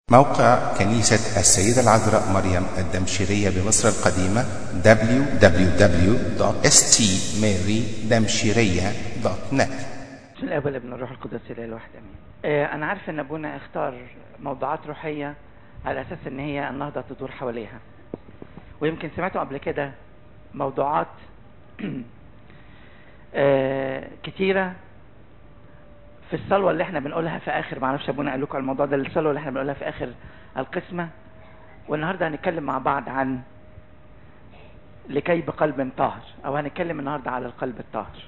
موقع كنيسة السيدة العذراء مريم الدمشقية بمصر القديمة www.stmarydamshiriya.net بسم الله والابن الروح القدس الاله الواحد امين آه، انا عارف ان ابونا اختار موضوعات روحيه على اساس ان هي النهضه تدور حواليها ويمكن سمعتوا قبل كده موضوعات آه، كتيره في الصلوه اللي احنا بنقولها في اخر معرفش ابونا قال لكم على الموضوع ده الصلوه اللي احنا بنقولها في اخر القسمه والنهارده هنتكلم مع بعض عن لكي بقلب طاهر او هنتكلم النهارده على القلب الطاهر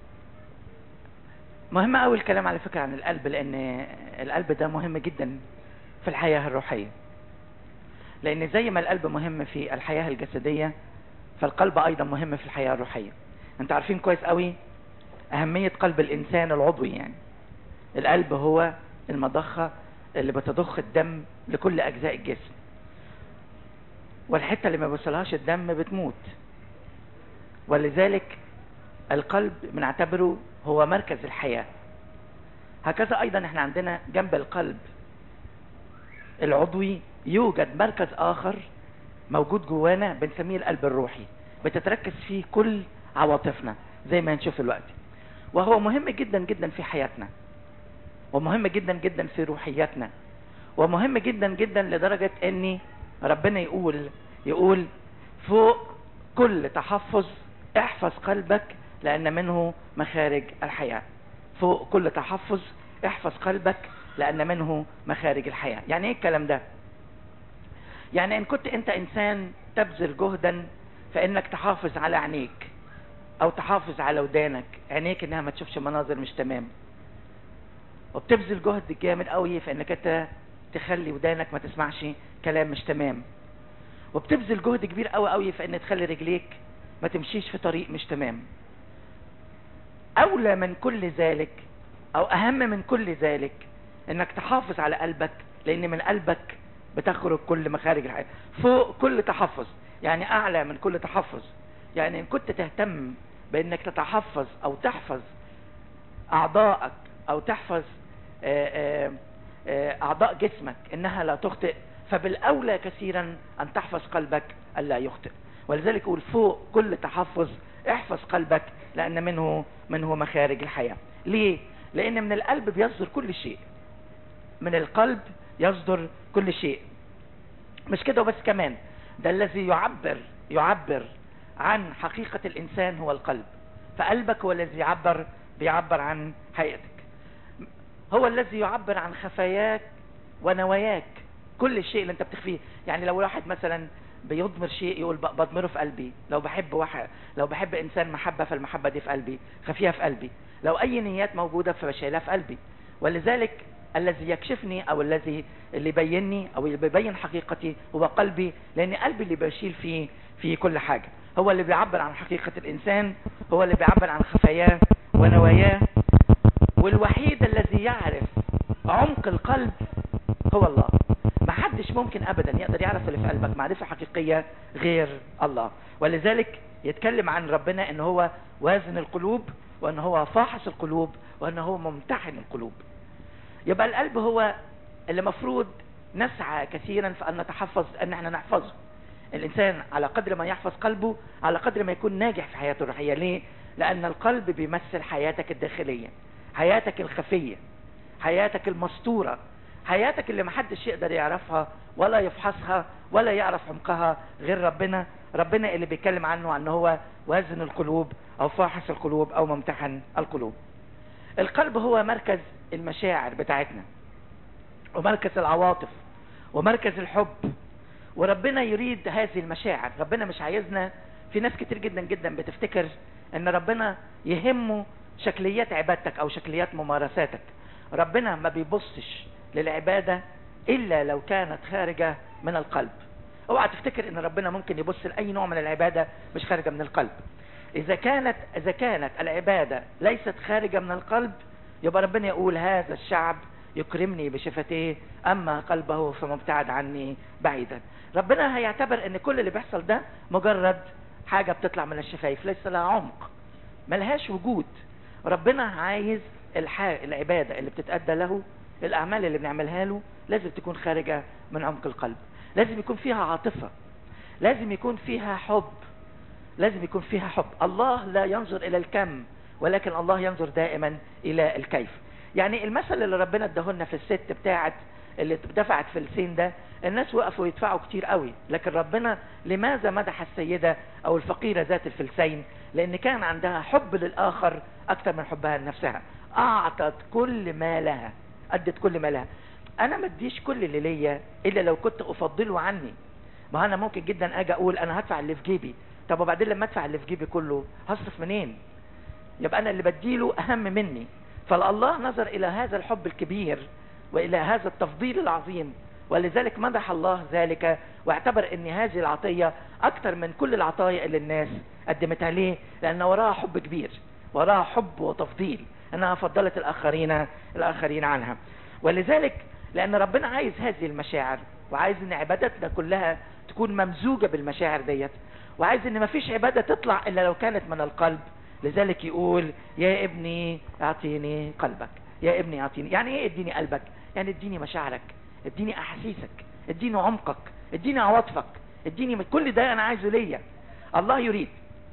مهم قوي الكلام على فكره عن القلب لان القلب ده مهم جدا في الحياه الروحيه لان زي ما القلب مهم في الحياه الجسديه فالقلب ايضا مهم في الحياه الروحيه انتوا عارفين كويس قوي اهميه قلب الانسان العضوي يعني القلب هو المضخه اللي بتضخ الدم لكل اجزاء الجسم والحته اللي ما بيوصلهاش الدم بتموت ولذلك القلب بنعتبره هو مركز الحياه هكذا ايضا احنا عندنا جنب القلب العضوي يوجد مركز اخر موجود جوانا بنسميه القلب الروحي بتتركز فيه كل عواطفنا زي ما هنشوف دلوقتي وهو مهم جدا جدا في حياتنا ومهم جدا جدا في روحياتنا ومهم جدا جدا لدرجة ان ربنا يقول يقول فوق كل تحفظ احفظ قلبك لان منه مخارج الحياة فوق كل تحفظ احفظ قلبك لان منه مخارج الحياة يعني ايه الكلام ده يعني ان كنت انت انسان تبذل جهدا فانك تحافظ على عينيك او تحافظ على ودانك عينيك انها ما تشوفش مناظر مش تمام وبتبذل جهد جامد قوي في انك انت تخلي ودانك ما تسمعش كلام مش تمام وبتبذل جهد كبير قوي قوي في ان تخلي رجليك ما تمشيش في طريق مش تمام اولى من كل ذلك او اهم من كل ذلك انك تحافظ على قلبك لان من قلبك بتخرج كل مخارج الحياة فوق كل تحفظ يعني اعلى من كل تحفظ يعني ان كنت تهتم بانك تتحفظ او تحفظ اعضائك او تحفظ آآ آآ اعضاء جسمك انها لا تخطئ فبالاولى كثيرا ان تحفظ قلبك الا يخطئ ولذلك يقول فوق كل تحفظ احفظ قلبك لان منه منه مخارج الحياة ليه لان من القلب بيصدر كل شيء من القلب يصدر كل شيء مش كده وبس كمان ده الذي يعبر يعبر عن حقيقة الانسان هو القلب فقلبك هو الذي يعبر بيعبر عن حقيقتك هو الذي يعبر عن خفاياك ونواياك كل الشيء اللي انت بتخفيه يعني لو واحد مثلا بيضمر شيء يقول بضمره في قلبي لو بحب واحد لو بحب انسان محبة فالمحبة دي في قلبي خفيها في قلبي لو اي نيات موجودة فبشيلها في قلبي ولذلك الذي يكشفني او الذي اللي يبينني او اللي بيبين حقيقتي هو قلبي لان قلبي اللي بشيل فيه في كل حاجة هو اللي بيعبر عن حقيقة الانسان هو اللي بيعبر عن خفاياه ونواياه والوحيد الذي يعرف عمق القلب هو الله ما حدش ممكن ابدا يقدر يعرف اللي في قلبك معرفة حقيقية غير الله ولذلك يتكلم عن ربنا ان هو وازن القلوب وان هو فاحص القلوب وان هو ممتحن القلوب يبقى القلب هو اللي مفروض نسعى كثيرا في ان نتحفظ ان احنا نحفظه الانسان على قدر ما يحفظ قلبه على قدر ما يكون ناجح في حياته الروحية ليه لان القلب بيمثل حياتك الداخلية حياتك الخفية حياتك المستورة حياتك اللي محدش يقدر يعرفها ولا يفحصها ولا يعرف عمقها غير ربنا ربنا اللي بيتكلم عنه ان هو وازن القلوب او فاحص القلوب او ممتحن القلوب القلب هو مركز المشاعر بتاعتنا ومركز العواطف ومركز الحب وربنا يريد هذه المشاعر ربنا مش عايزنا في ناس كتير جدا جدا بتفتكر ان ربنا يهمه شكليات عبادتك او شكليات ممارساتك ربنا ما بيبصش للعبادة الا لو كانت خارجة من القلب اوعى تفتكر ان ربنا ممكن يبص لاي نوع من العبادة مش خارجة من القلب اذا كانت اذا كانت العبادة ليست خارجة من القلب يبقى ربنا يقول هذا الشعب يكرمني بشفتيه اما قلبه فمبتعد عني بعيدا ربنا هيعتبر ان كل اللي بيحصل ده مجرد حاجة بتطلع من الشفايف ليس لها عمق ملهاش وجود ربنا عايز الحا... العبادة اللي بتتأدى له الاعمال اللي بنعملها له لازم تكون خارجة من عمق القلب لازم يكون فيها عاطفة لازم يكون فيها حب لازم يكون فيها حب الله لا ينظر الى الكم ولكن الله ينظر دائما الى الكيف يعني المثل اللي ربنا اداهولنا في الست بتاعت اللي دفعت في السين ده الناس وقفوا يدفعوا كتير قوي لكن ربنا لماذا مدح السيدة او الفقيرة ذات الفلسين لان كان عندها حب للاخر اكتر من حبها لنفسها اعطت كل ما لها ادت كل ما لها انا ما اديش كل اللي ليا الا لو كنت افضله عني ما انا ممكن جدا اجي اقول انا هدفع اللي في جيبي طب وبعدين لما ادفع اللي في جيبي كله هصرف منين يبقى انا اللي بديله اهم مني فالله نظر الى هذا الحب الكبير والى هذا التفضيل العظيم ولذلك مدح الله ذلك واعتبر ان هذه العطية اكتر من كل العطايا اللي الناس قدمتها ليه لان وراها حب كبير وراها حب وتفضيل انها فضلت الاخرين الاخرين عنها ولذلك لان ربنا عايز هذه المشاعر وعايز ان عبادتنا كلها تكون ممزوجة بالمشاعر ديت وعايز ان مفيش عبادة تطلع الا لو كانت من القلب لذلك يقول يا ابني اعطيني قلبك يا ابني اعطيني يعني ايه اديني قلبك يعني اديني مشاعرك اديني احاسيسك اديني عمقك اديني عواطفك اديني من كل ده انا عايزه ليا الله يريد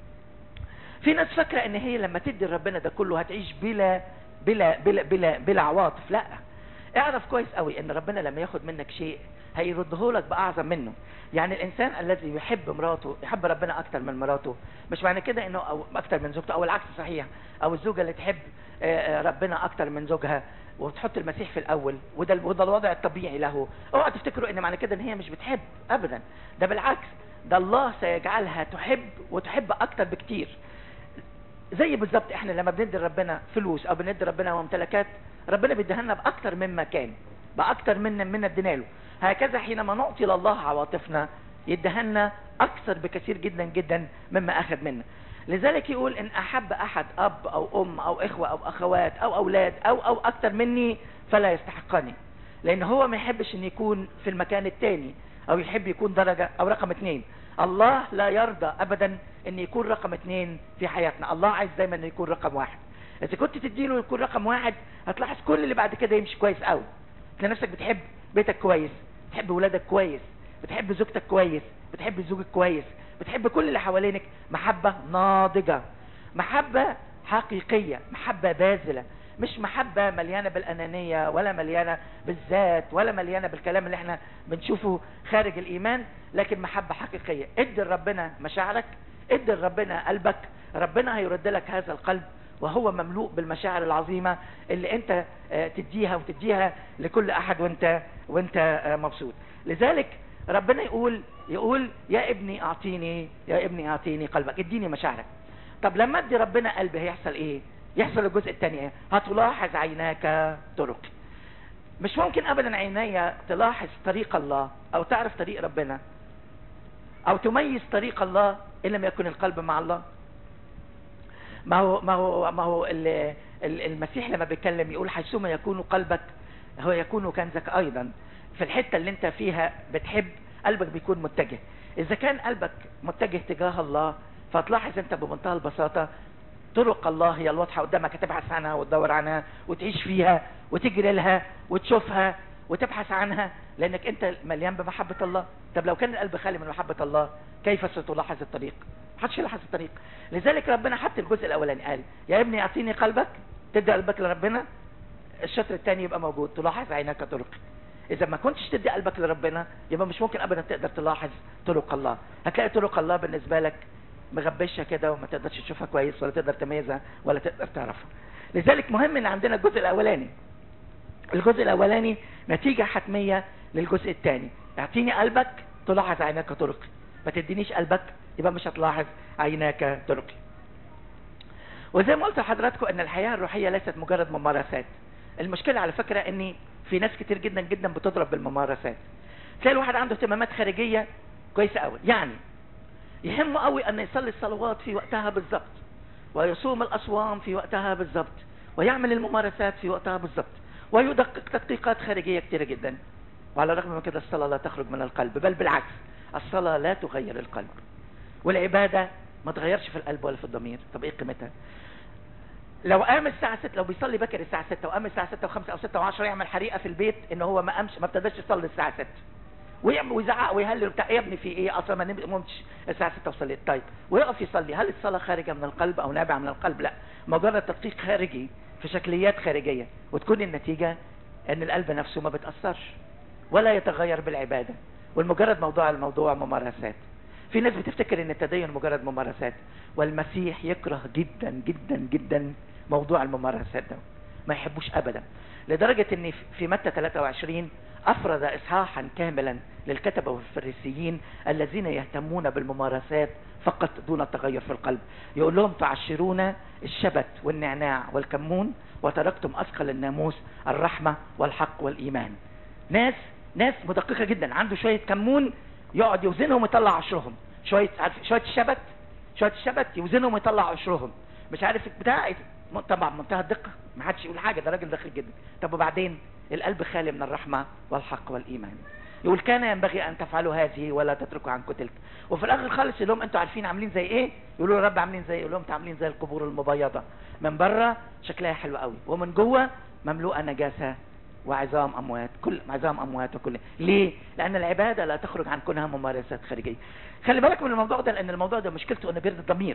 في ناس فاكره ان هي لما تدي ربنا ده كله هتعيش بلا بلا بلا بلا, بلا عواطف لا اعرف كويس قوي ان ربنا لما ياخد منك شيء هيرده لك باعظم منه يعني الانسان الذي يحب مراته يحب ربنا اكتر من مراته مش معنى كده انه أو اكتر من زوجته او العكس صحيح او الزوجة اللي تحب ربنا اكتر من زوجها وتحط المسيح في الاول وده وده الوضع الطبيعي له اوعى تفتكروا ان معنى كده ان هي مش بتحب ابدا ده بالعكس ده الله سيجعلها تحب وتحب اكتر بكتير زي بالظبط احنا لما بندي ربنا فلوس او بندي ربنا ممتلكات ربنا بيديها لنا باكتر مما كان باكتر من من ادينا له هكذا حينما نعطي لله عواطفنا يديها لنا اكثر بكثير جدا جدا مما اخذ منا لذلك يقول ان احب احد اب او ام او اخوة او اخوات او اولاد او او اكتر مني فلا يستحقني لان هو ما يحبش ان يكون في المكان التاني او يحب يكون درجة او رقم اتنين الله لا يرضى ابدا ان يكون رقم اتنين في حياتنا الله عايز دايما ان يكون رقم واحد اذا كنت تديله يكون رقم واحد هتلاحظ كل اللي بعد كده يمشي كويس قوي تلاقي نفسك بتحب بيتك كويس بتحب ولادك كويس بتحب زوجتك كويس بتحب زوجك كويس بتحب كل اللي حوالينك محبة ناضجة محبة حقيقية محبة باذلة مش محبة مليانة بالأنانية ولا مليانة بالذات ولا مليانة بالكلام اللي احنا بنشوفه خارج الإيمان لكن محبة حقيقية ادي ربنا مشاعرك ادي ربنا قلبك ربنا هيرد لك هذا القلب وهو مملوء بالمشاعر العظيمة اللي انت تديها وتديها لكل احد وانت وانت مبسوط لذلك ربنا يقول يقول يا ابني اعطيني يا ابني اعطيني قلبك اديني مشاعرك طب لما ادي ربنا قلبي هيحصل ايه يحصل الجزء الثاني ايه هتلاحظ عيناك طرقي مش ممكن ابدا عيني تلاحظ طريق الله او تعرف طريق ربنا او تميز طريق الله ان لم يكن القلب مع الله ما هو ما هو ما هو المسيح لما بيتكلم يقول حيثما يكون قلبك هو يكون كنزك ايضا في الحتة اللي انت فيها بتحب قلبك بيكون متجه اذا كان قلبك متجه تجاه الله فتلاحظ انت بمنتهى البساطة طرق الله هي الواضحة قدامك هتبحث عنها وتدور عنها وتعيش فيها وتجري لها وتشوفها وتبحث عنها لانك انت مليان بمحبة الله طب لو كان القلب خالي من محبة الله كيف ستلاحظ الطريق محدش يلاحظ الطريق لذلك ربنا حط الجزء الاولاني قال يا ابني اعطيني قلبك تدي قلبك لربنا الشطر الثاني يبقى موجود تلاحظ عينك طرقي اذا ما كنتش تدي قلبك لربنا يبقى مش ممكن ابدا تقدر تلاحظ طرق الله هتلاقي طرق الله بالنسبة لك مغبشة كده وما تقدرش تشوفها كويس ولا تقدر تميزها ولا تقدر تعرفها لذلك مهم ان عندنا الجزء الاولاني الجزء الاولاني نتيجة حتمية للجزء الثاني اعطيني قلبك تلاحظ عيناك طرقي ما تدينيش قلبك يبقى مش هتلاحظ عيناك طرقي وزي ما قلت لحضراتكم ان الحياة الروحية ليست مجرد ممارسات المشكلة على فكرة ان في ناس كتير جدا جدا بتضرب بالممارسات تلاقي الواحد عنده اهتمامات خارجية كويسة قوي يعني يهمه قوي ان يصلي الصلوات في وقتها بالظبط ويصوم الاصوام في وقتها بالظبط ويعمل الممارسات في وقتها بالظبط ويدقق تدقيقات خارجية كتيرة جدا وعلى الرغم من كده الصلاة لا تخرج من القلب بل بالعكس الصلاة لا تغير القلب والعبادة ما تغيرش في القلب ولا في الضمير طب ايه قيمتها لو قام الساعة 6 لو بيصلي بكر الساعة 6 وقام الساعة 6 و5 او 6 و10 يعمل حريقة في البيت ان هو ما قامش ما ابتداش يصلي الساعة 6 ويعمل ويزعق ويهلل بتاع يا ابني في ايه اصلا ما نمتش الساعة 6 وصليت طيب ويقف يصلي هل الصلاة خارجة من القلب او نابعة من القلب لا مجرد تدقيق خارجي في شكليات خارجية وتكون النتيجة ان القلب نفسه ما بتأثرش ولا يتغير بالعبادة والمجرد موضوع الموضوع ممارسات في ناس بتفتكر ان التدين مجرد ممارسات والمسيح يكره جدا جدا جدا موضوع الممارسات ده ما يحبوش ابدا لدرجة ان في متى 23 افرد اصحاحا كاملا للكتبة والفريسيين الذين يهتمون بالممارسات فقط دون التغير في القلب يقول لهم تعشرون الشبت والنعناع والكمون وتركتم اثقل الناموس الرحمة والحق والايمان ناس ناس مدققة جدا عنده شوية كمون يقعد يوزنهم ويطلع عشرهم شوية عارف شوية الشبت شوية الشبت يوزنهم ويطلع عشرهم مش عارف بتاع طبعا منتهى الدقة ما حدش يقول حاجة ده راجل دقيق جدا طب وبعدين القلب خالي من الرحمة والحق والإيمان يقول كان ينبغي أن تفعلوا هذه ولا تتركوا عنكم تلك وفي الآخر خالص يقول لهم أنتوا عارفين عاملين زي إيه يقولوا يا رب عاملين زي إيه يقول لهم أنتوا عاملين زي القبور المبيضة من بره شكلها حلو قوي ومن جوه مملوءة نجاسة وعظام أموات كل عظام أموات وكل ليه؟ لأن العبادة لا تخرج عن كونها ممارسات خارجية خلي بالك من الموضوع ده لأن الموضوع ده مشكلته أنه بيرد الضمير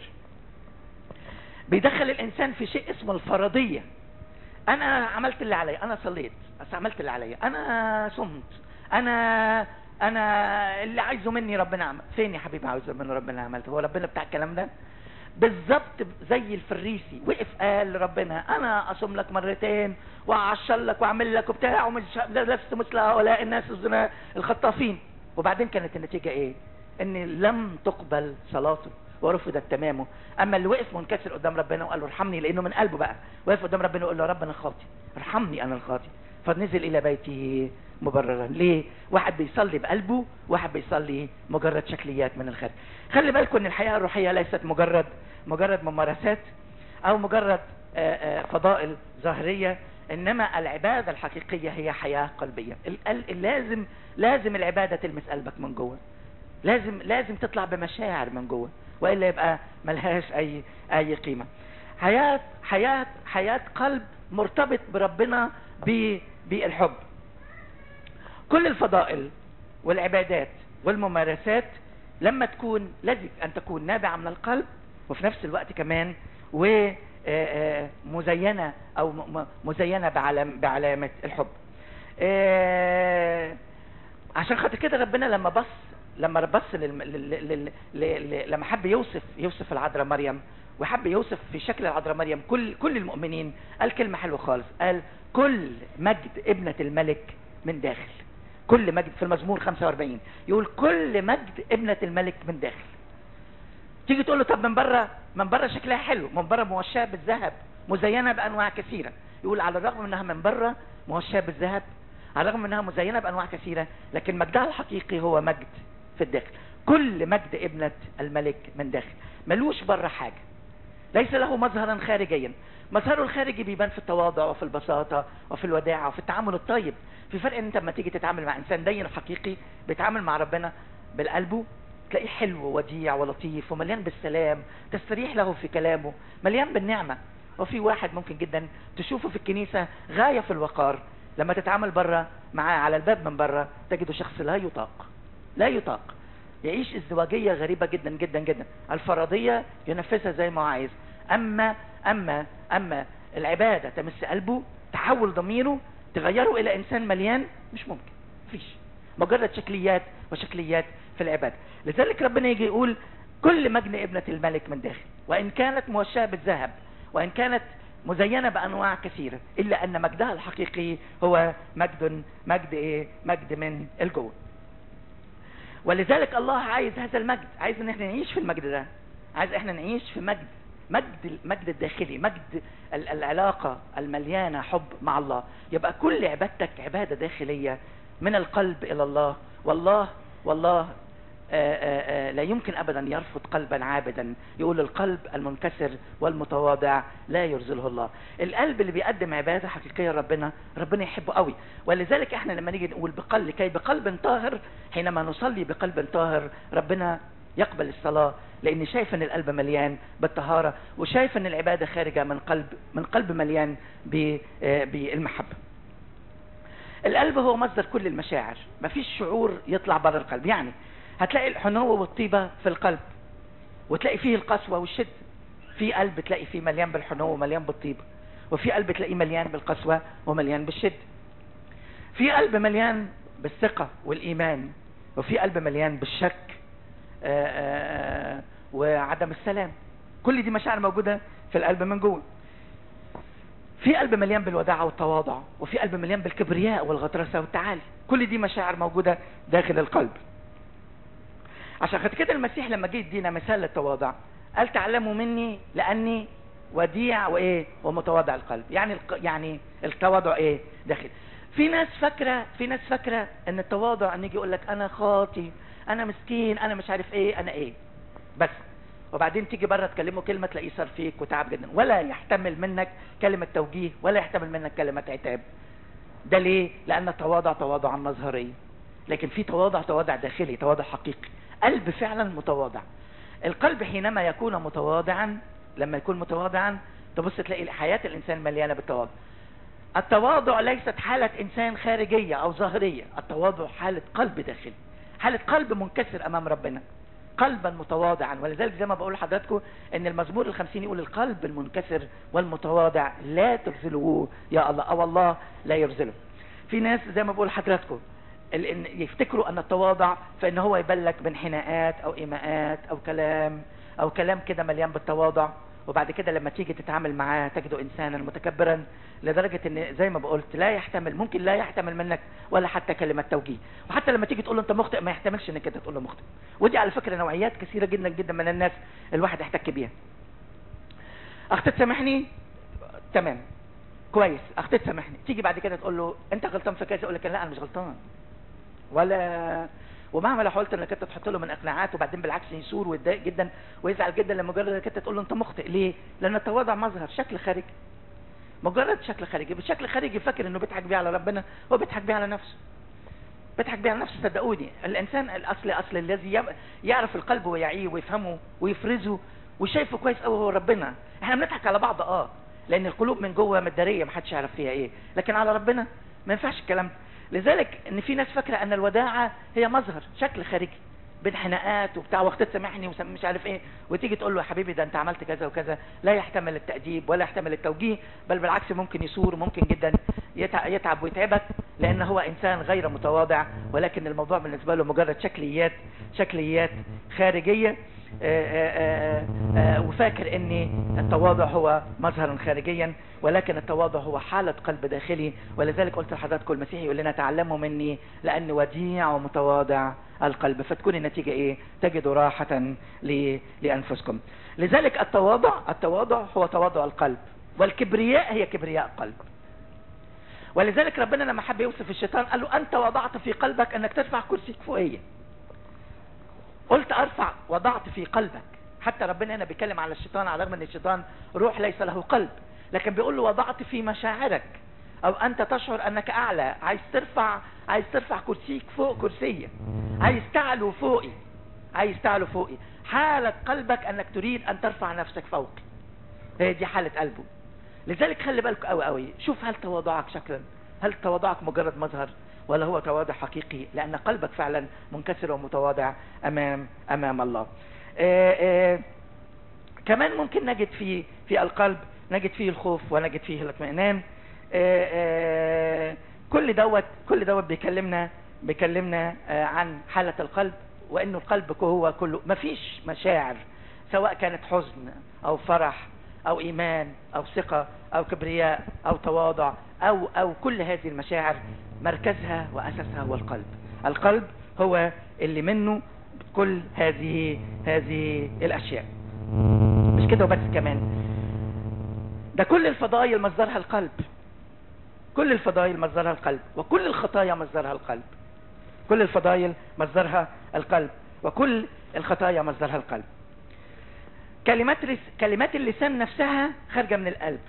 بيدخل الإنسان في شيء اسمه الفرضية أنا عملت اللي عليا أنا صليت بس عملت اللي عليا أنا صمت أنا أنا اللي عايزه مني ربنا عمل فين يا حبيبي عاوزه مني ربنا عملته هو ربنا بتاع الكلام ده بالظبط زي الفريسي وقف قال لربنا انا اصوم لك مرتين واعشر لك واعمل لك وبتاع ومش لست مثل هؤلاء الناس الزنا الخطافين وبعدين كانت النتيجة ايه ان لم تقبل صلاته ورفضت تمامه اما اللي وقف منكسر قدام ربنا وقال له ارحمني لانه من قلبه بقى وقف قدام ربنا وقال له يا رب انا خاطي ارحمني انا الخاطي فنزل الى بيته مبررا ليه واحد بيصلي بقلبه واحد بيصلي مجرد شكليات من الخارج خلي بالكم ان الحياة الروحية ليست مجرد مجرد ممارسات او مجرد آآ آآ فضائل ظاهرية انما العبادة الحقيقية هي حياة قلبية لازم لازم العبادة تلمس قلبك من جوه لازم لازم تطلع بمشاعر من جوه والا يبقى ملهاش اي اي قيمة حياة حياة حياة قلب مرتبط بربنا بالحب كل الفضائل والعبادات والممارسات لما تكون لازم ان تكون نابعة من القلب وفي نفس الوقت كمان ومزينة او مزينة بعلم بعلامة الحب عشان خاطر كده ربنا لما بص لما بص لل... لل... لل... لما حب يوصف يوصف العذراء مريم وحب يوصف في شكل العذراء مريم كل كل المؤمنين قال كلمة حلوة خالص قال كل مجد ابنة الملك من داخل كل مجد في المزمور 45 يقول كل مجد ابنة الملك من داخل تيجي تقول له طب من بره من بره شكلها حلو من بره موشاه بالذهب مزينه بانواع كثيره يقول على الرغم انها من بره موشاه بالذهب على الرغم انها مزينه بانواع كثيره لكن مجدها الحقيقي هو مجد في الداخل كل مجد ابنه الملك من داخل ملوش بره حاجه ليس له مظهرا خارجيا مظهره الخارجي بيبان في التواضع وفي البساطه وفي الوداعه وفي التعامل الطيب في فرق ان انت لما تيجي تتعامل مع انسان دين حقيقي بيتعامل مع ربنا بالقلبه تلاقيه حلو وديع ولطيف ومليان بالسلام تستريح له في كلامه مليان بالنعمة وفي واحد ممكن جدا تشوفه في الكنيسة غاية في الوقار لما تتعامل بره معاه على الباب من بره تجده شخص لا يطاق لا يطاق يعيش ازدواجية غريبة جدا جدا جدا الفرضية ينفذها زي ما هو عايز اما اما اما العبادة تمس قلبه تحول ضميره تغيره الى انسان مليان مش ممكن مفيش مجرد شكليات وشكليات في العبادة لذلك ربنا يجي يقول كل مجد ابنة الملك من داخل وإن كانت موشاة بالذهب وإن كانت مزينة بأنواع كثيرة إلا أن مجدها الحقيقي هو مجد مجد إيه مجد من الجوه ولذلك الله عايز هذا المجد عايز ان احنا نعيش في المجد ده عايز احنا نعيش في مجد مجد المجد الداخلي مجد العلاقة المليانة حب مع الله يبقى كل عبادتك عبادة داخلية من القلب إلى الله والله والله آآ آآ لا يمكن أبدا يرفض قلبا عابدا يقول القلب المنكسر والمتواضع لا يرزله الله القلب اللي بيقدم عبادة حقيقية ربنا ربنا يحبه قوي ولذلك احنا لما نيجي نقول بقلب كي بقلب طاهر حينما نصلي بقلب طاهر ربنا يقبل الصلاة لان شايف ان القلب مليان بالطهارة وشايف ان العبادة خارجة من قلب من قلب مليان ب- آه، بالمحبة القلب هو مصدر كل المشاعر مفيش شعور يطلع بره القلب يعني هتلاقي الحنو والطيبة في القلب وتلاقي فيه القسوة والشد في قلب تلاقي فيه مليان بالحنو ومليان بالطيبة وفي قلب تلاقيه مليان بالقسوة ومليان بالشد في قلب مليان بالثقة والإيمان وفي قلب مليان بالشك آآ آآ وعدم السلام كل دي مشاعر موجودة في القلب من جوه في قلب مليان بالوداعة والتواضع وفي قلب مليان بالكبرياء والغطرسة والتعالي كل دي مشاعر موجودة داخل القلب عشان خاطر كده المسيح لما جه يدينا مثال للتواضع قال تعلموا مني لاني وديع وايه ومتواضع القلب يعني الق... يعني التواضع ايه داخل في ناس فاكره في ناس فاكره ان التواضع ان يجي يقول لك انا خاطي انا مسكين انا مش عارف ايه انا ايه بس وبعدين تيجي بره تكلمه كلمه تلاقيه صار فيك وتعب جدا ولا يحتمل منك كلمه توجيه ولا يحتمل منك كلمه عتاب ده ليه لان التواضع تواضع مظهري لكن في تواضع تواضع داخلي تواضع حقيقي قلب فعلا متواضع القلب حينما يكون متواضعا لما يكون متواضعا تبص تلاقي حياة الإنسان مليانة بالتواضع التواضع ليست حالة إنسان خارجية أو ظاهرية التواضع حالة قلب داخلي حالة قلب منكسر أمام ربنا قلبا متواضعا ولذلك زي ما بقول لحضراتكم ان المزمور الخمسين يقول القلب المنكسر والمتواضع لا ترزلوه يا الله او الله لا يرزله في ناس زي ما بقول لحضراتكم ال- إن يفتكروا ان التواضع فان هو يبلك بانحناءات او ايماءات او كلام او كلام كده مليان بالتواضع وبعد كده لما تيجي تتعامل معاه تجده انسانا متكبرا لدرجة ان زي ما بقولت لا يحتمل ممكن لا يحتمل منك ولا حتى كلمة توجيه وحتى لما تيجي تقول له انت مخطئ ما يحتملش انك انت تقول له مخطئ ودي على فكرة نوعيات كثيرة جدا جدا من الناس الواحد يحتك بيها اختي تسامحني تمام كويس اختي تسامحني تيجي بعد كده تقول له انت غلطان في كذا يقول لك لا انا مش غلطان ولا ومهما لو حاولت انك انت تحط له من اقناعات وبعدين بالعكس يثور ويتضايق جدا ويزعل جدا لما مجرد انك انت تقول له انت مخطئ ليه لان التواضع مظهر شكل خارجي مجرد شكل خارجي بشكل خارجي فاكر انه بيضحك بيه على ربنا هو بيضحك بيه على نفسه بيضحك بيه على نفسه صدقوني الانسان الاصل اصل الذي يب- يعرف القلب ويعيه ويفهمه ويفرزه وشايفه كويس قوي هو ربنا احنا بنضحك على بعض اه لان القلوب من جوه متداريه ما حدش يعرف فيها ايه لكن على ربنا ما ينفعش الكلام ده لذلك ان في ناس فاكره ان الوداعه هي مظهر شكل خارجي بانحناءات وبتاع واختي تسامحني ومش عارف ايه وتيجي تقول له يا حبيبي ده انت عملت كذا وكذا لا يحتمل التأديب ولا يحتمل التوجيه بل بالعكس ممكن يثور ممكن جدا يتع- يتعب ويتعبك لان هو انسان غير متواضع ولكن الموضوع بالنسبه له مجرد شكليات شكليات خارجيه آه، آه، آه، آه، وفاكر ان التواضع هو مظهرا خارجيا ولكن التواضع هو حالة قلب داخلي ولذلك قلت لحضراتكم المسيح يقول لنا تعلموا مني لأني وديع ومتواضع القلب فتكون النتيجة ايه تجدوا راحة ل- لأنفسكم لذلك التواضع التواضع هو تواضع القلب والكبرياء هي كبرياء القلب ولذلك ربنا لما حب يوصف الشيطان قال له أنت وضعت في قلبك أنك ترفع كرسيك فوقية قلت ارفع وضعت في قلبك حتى ربنا هنا بيتكلم على الشيطان على الرغم ان الشيطان روح ليس له قلب لكن بيقول له وضعت في مشاعرك او انت تشعر انك اعلى عايز ترفع عايز ترفع كرسيك فوق كرسية عايز تعلو فوقي عايز تعلو فوقي حالة قلبك انك تريد ان ترفع نفسك فوقي هي دي حالة قلبه لذلك خلي بالك قوي قوي شوف هل تواضعك شكلا هل تواضعك مجرد مظهر ولا هو تواضع حقيقي لان قلبك فعلا منكسر ومتواضع امام امام الله آآ آآ كمان ممكن نجد في في القلب نجد فيه الخوف ونجد فيه الاطمئنان آآ آآ كل دوت كل دوت بيكلمنا بيكلمنا آه، عن حالة القلب وانه القلب هو كله مفيش مشاعر سواء كانت حزن او فرح او ايمان او ثقة او كبرياء او تواضع او او كل هذه المشاعر مركزها واساسها هو القلب القلب هو اللي منه كل هذه هذه الاشياء مش كده وبس كمان ده كل الفضائل مصدرها القلب كل الفضائل مصدرها القلب وكل الخطايا مصدرها القلب كل الفضائل مصدرها القلب وكل الخطايا مصدرها القلب كلمات رس... كلمات اللسان نفسها خارجه من القلب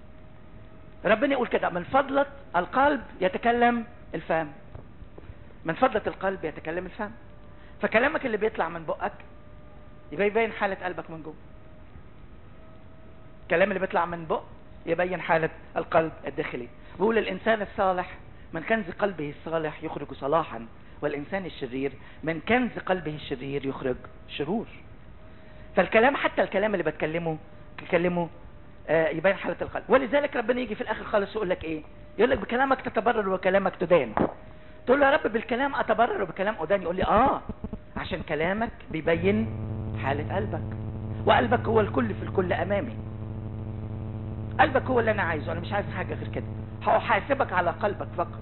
ربنا يقول كده من فضلة القلب يتكلم الفم من فضلة القلب يتكلم الفم فكلامك اللي بيطلع من بقك يبقى يبين حالة قلبك من جوه الكلام اللي بيطلع من بق يبين حالة القلب الداخلي بيقول الإنسان الصالح من كنز قلبه الصالح يخرج صلاحا والإنسان الشرير من كنز قلبه الشرير يخرج شرور فالكلام حتى الكلام اللي بتكلمه تكلمه آه يبين حالة القلب ولذلك ربنا يجي في الآخر خالص يقول لك إيه يقول لك بكلامك تتبرر وكلامك تدان تقول له يا رب بالكلام أتبرر وبكلام أدان يقول لي آه عشان كلامك بيبين حالة قلبك وقلبك هو الكل في الكل أمامي قلبك هو اللي أنا عايزه أنا مش عايز حاجة غير كده هحاسبك على قلبك فقط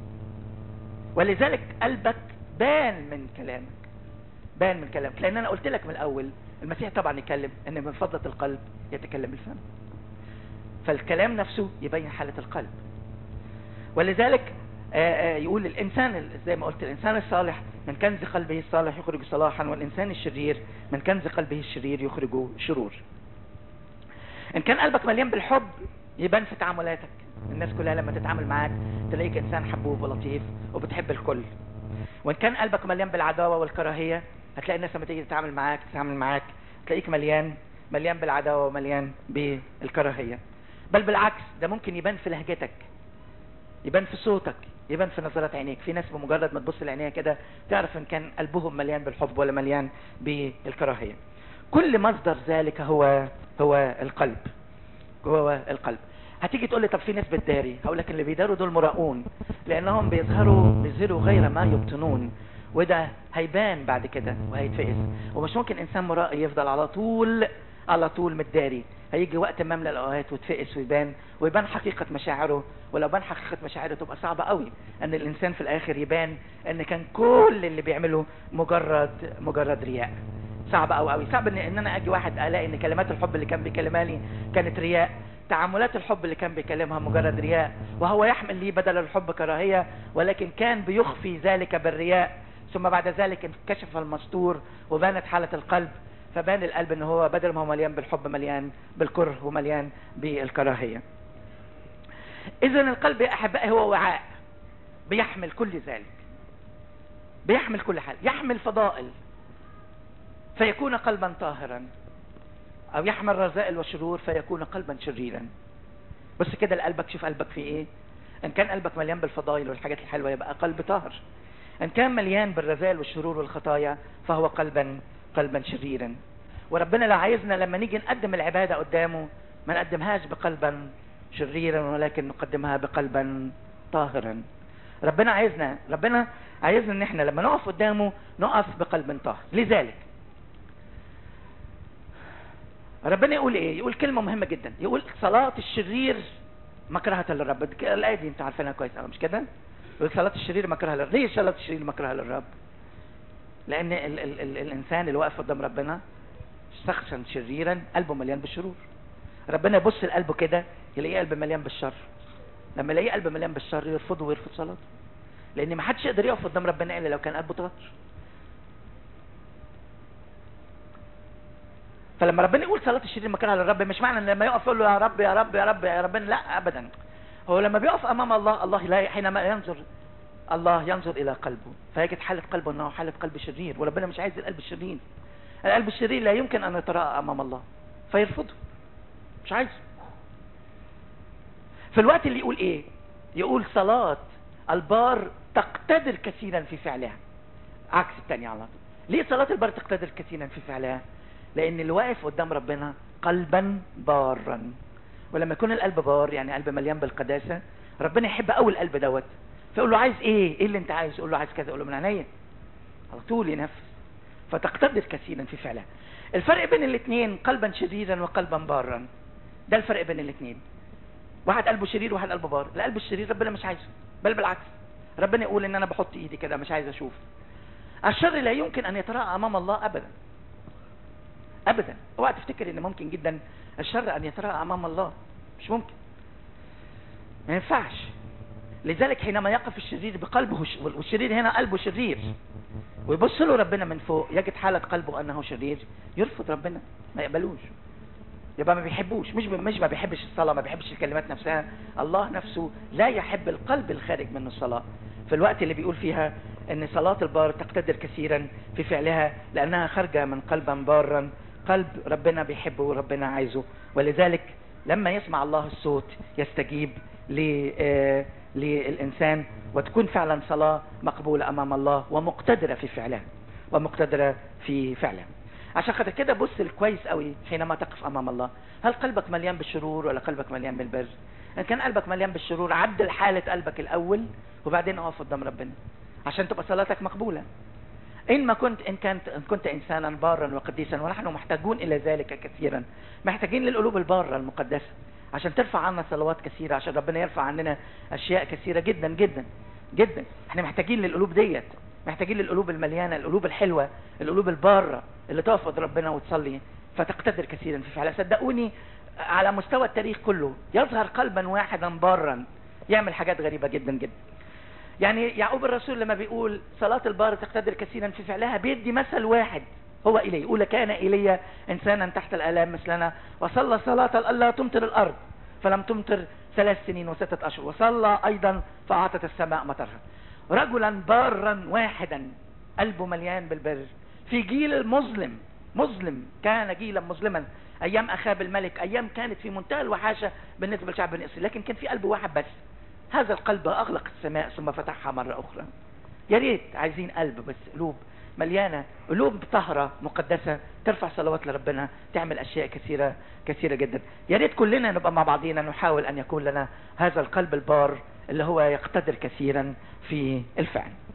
ولذلك قلبك بان من كلامك بان من كلامك لأن أنا قلت لك من الأول المسيح طبعا يكلم أن من فضلة القلب يتكلم الفم فالكلام نفسه يبين حالة القلب ولذلك آآ آآ يقول الإنسان زي ما قلت الإنسان الصالح من كنز قلبه الصالح يخرج صلاحا والإنسان الشرير من كنز قلبه الشرير يخرج شرور إن كان قلبك مليان بالحب يبان في تعاملاتك الناس كلها لما تتعامل معاك تلاقيك إنسان حبوب ولطيف وبتحب الكل وإن كان قلبك مليان بالعداوة والكراهية هتلاقي الناس لما تيجي تتعامل معاك تتعامل معاك تلاقيك مليان مليان بالعداوة ومليان بالكراهية بل بالعكس ده ممكن يبان في لهجتك يبان في صوتك يبان في نظرات عينيك في ناس بمجرد ما تبص لعينيها كده تعرف ان كان قلبهم مليان بالحب ولا مليان بالكراهية كل مصدر ذلك هو هو القلب هو القلب هتيجي تقول لي طب في ناس بتداري هقول لك اللي بيداروا دول مراؤون لانهم بيظهروا بيظهروا غير ما يبطنون وده هيبان بعد كده وهيتفقس ومش ممكن انسان مرائي يفضل على طول على طول متداري هيجي وقت ما من الاوقات وتفقس ويبان ويبان حقيقة مشاعره ولو بان حقيقة مشاعره تبقى صعبة قوي ان الانسان في الاخر يبان ان كان كل اللي بيعمله مجرد مجرد رياء صعب قوي قوي صعب ان, إن انا اجي واحد الاقي ان كلمات الحب اللي كان بيكلمها لي كانت رياء تعاملات الحب اللي كان بيكلمها مجرد رياء وهو يحمل لي بدل الحب كراهية ولكن كان بيخفي ذلك بالرياء ثم بعد ذلك انكشف المستور وبانت حالة القلب فبان القلب ان هو بدل ما هو مليان بالحب مليان بالكره ومليان بالكراهية اذا القلب يا احبائي هو وعاء بيحمل كل ذلك بيحمل كل حال يحمل فضائل فيكون قلبا طاهرا او يحمل رذائل وشرور فيكون قلبا شريرا بس كده لقلبك شوف قلبك فيه ايه ان كان قلبك مليان بالفضائل والحاجات الحلوة يبقى قلب طاهر ان كان مليان بالرذائل والشرور والخطايا فهو قلبا قلبا شريرا وربنا لا عايزنا لما نيجي نقدم العبادة قدامه ما نقدمهاش بقلبا شريرا ولكن نقدمها بقلبا طاهرا ربنا عايزنا ربنا عايزنا ان احنا لما نقف قدامه نقف بقلب طاهر لذلك ربنا يقول ايه يقول كلمة مهمة جدا يقول صلاة الشرير مكرهة للرب الآية دي انتوا عارفينها كويس قوي مش كده يقول صلاة الشرير مكرهة للرب ليه صلاة الشرير مكرهة للرب لان ال ال ال الانسان اللي واقف قدام ربنا شخصا شريرا قلبه مليان بالشرور ربنا يبص لقلبه كده يلاقيه قلب مليان بالشر لما يلاقيه قلب مليان بالشر يرفضه ويرفض صلاته لان ما حدش يقدر يقف قدام ربنا الا لو كان قلبه طاهر فلما ربنا يقول صلاة الشرير مكانها للرب مش معنى ان لما يقف يقول له يا رب يا رب يا رب يا ربنا لا ابدا هو لما بيقف امام الله الله لا حينما ينظر الله ينظر الى قلبه فيجد حالة قلبه انه حالة قلب شرير وربنا مش عايز القلب الشرير القلب الشرير لا يمكن ان يتراءى امام الله فيرفضه مش عايزه في الوقت اللي يقول ايه يقول صلاة البار تقتدر كثيرا في فعلها عكس التاني على طول ليه صلاة البار تقتدر كثيرا في فعلها لان اللي واقف قدام ربنا قلبا بارا ولما يكون القلب بار يعني قلب مليان بالقداسة ربنا يحب قوي القلب دوت فيقول له عايز ايه ايه اللي انت عايز يقول له عايز كذا يقول له من عينيا على طول ينفذ فتقتدر كثيرا في فعلها الفرق بين الاثنين قلبا شريرا وقلبا بارا ده الفرق بين الاثنين واحد قلبه شرير وواحد قلبه بار القلب الشرير ربنا مش عايزه بل بالعكس ربنا يقول ان انا بحط ايدي كده مش عايز اشوف الشر لا يمكن ان يتراءى امام الله ابدا ابدا اوعى تفتكر ان ممكن جدا الشر ان يتراءى امام الله مش ممكن ما ينفعش لذلك حينما يقف الشرير بقلبه والشرير هنا قلبه شرير ويبص له ربنا من فوق يجد حالة قلبه انه شرير يرفض ربنا ما يقبلوش يبقى ما بيحبوش مش مش ما بيحبش الصلاة ما بيحبش الكلمات نفسها الله نفسه لا يحب القلب الخارج منه الصلاة في الوقت اللي بيقول فيها ان صلاة البار تقتدر كثيرا في فعلها لانها خارجة من قلبا بارا قلب ربنا بيحبه وربنا عايزه ولذلك لما يسمع الله الصوت يستجيب ل- آه، للإنسان وتكون فعلا صلاة مقبولة أمام الله ومقتدرة في فعلها ومقتدرة في فعلها عشان خاطر كده بص الكويس قوي حينما تقف أمام الله هل قلبك مليان بالشرور ولا قلبك مليان بالبر إن كان قلبك مليان بالشرور عدل حالة قلبك الأول وبعدين اقف قدام ربنا عشان تبقى صلاتك مقبولة إن ما كنت إن كنت إن كنت إنسانا بارا وقديسا ونحن محتاجون إلى ذلك كثيرا محتاجين للقلوب البارة المقدسة عشان ترفع عنا صلوات كثيرة عشان ربنا يرفع عننا أشياء كثيرة جدا جدا جدا احنا محتاجين للقلوب ديت محتاجين للقلوب المليانة القلوب الحلوة القلوب البارة اللي تقف قدام ربنا وتصلي فتقتدر كثيرا في فعلها صدقوني على مستوى التاريخ كله يظهر قلبا واحدا بارا يعمل حاجات غريبة جدا جدا يعني يعقوب الرسول لما بيقول صلاة البار تقتدر كثيرا في فعلها بيدي مثل واحد هو إلي يقول كان إلي إنسانا تحت الآلام مثلنا وصلى صلاة ألا تمطر الأرض فلم تمطر ثلاث سنين وستة أشهر وصلى أيضا فأعطت السماء مطرها رجلا بارا واحدا قلبه مليان بالبر في جيل مظلم مظلم كان جيلا مظلما أيام أخاب الملك أيام كانت في منتهى الوحاشة بالنسبة لشعب بني إسرائيل لكن كان في قلب واحد بس هذا القلب أغلق السماء ثم فتحها مرة أخرى يا ريت عايزين قلب بس قلوب مليانة قلوب طهرة مقدسة ترفع صلوات لربنا تعمل أشياء كثيرة كثيرة جدا يا ريت كلنا نبقى مع بعضينا نحاول أن يكون لنا هذا القلب البار اللي هو يقتدر كثيرا في الفعل